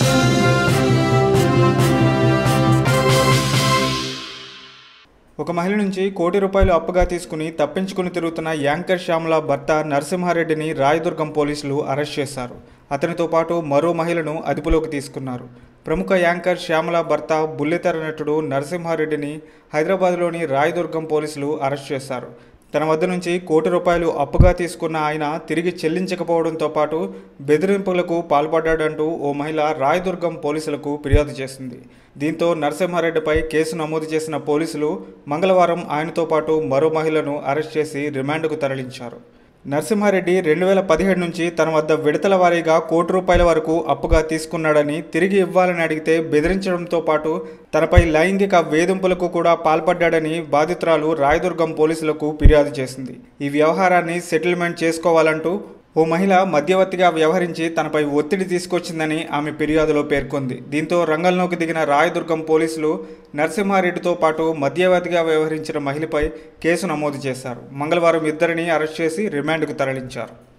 ఒక మహిళ నుంచి కోటి రూపాయలు అప్పుగా తీసుకుని తప్పించుకుని తిరుగుతున్న యాంకర్ శ్యామల భర్త నరసింహారెడ్డిని రాయదుర్గం పోలీసులు అరెస్ట్ చేశారు అతనితో పాటు మరో మహిళను అదుపులోకి తీసుకున్నారు ప్రముఖ యాంకర్ శ్యామల భర్త బుల్లితెర నటుడు నరసింహారెడ్డిని హైదరాబాద్లోని రాయదుర్గం పోలీసులు అరెస్ట్ చేశారు తన వద్ద నుంచి కోటి రూపాయలు అప్పుగా తీసుకున్న ఆయన తిరిగి చెల్లించకపోవడంతో పాటు బెదిరింపులకు పాల్పడ్డాడంటూ ఓ మహిళ రాయదుర్గం పోలీసులకు ఫిర్యాదు చేసింది దీంతో నరసింహారెడ్డిపై కేసు నమోదు చేసిన పోలీసులు మంగళవారం ఆయనతో పాటు మరో మహిళను అరెస్ట్ చేసి రిమాండ్కు తరలించారు నరసింహారెడ్డి రెండు వేల పదిహేడు నుంచి తన వద్ద విడతల వారీగా కోటి రూపాయల వరకు అప్పుగా తీసుకున్నాడని తిరిగి ఇవ్వాలని అడిగితే బెదిరించడంతో పాటు తనపై లైంగిక వేధింపులకు కూడా పాల్పడ్డాడని బాధితురాలు రాయదుర్గం పోలీసులకు ఫిర్యాదు చేసింది ఈ వ్యవహారాన్ని సెటిల్మెంట్ చేసుకోవాలంటూ ఓ మహిళ మధ్యవర్తిగా వ్యవహరించి తనపై ఒత్తిడి తీసుకొచ్చిందని ఆమె ఫిర్యాదులో పేర్కొంది దీంతో రంగంలోకి దిగిన రాయదుర్గం పోలీసులు నరసింహారెడ్డితో పాటు మధ్యవర్తిగా వ్యవహరించిన మహిళపై కేసు నమోదు చేశారు మంగళవారం ఇద్దరిని అరెస్ట్ చేసి రిమాండ్కు తరలించారు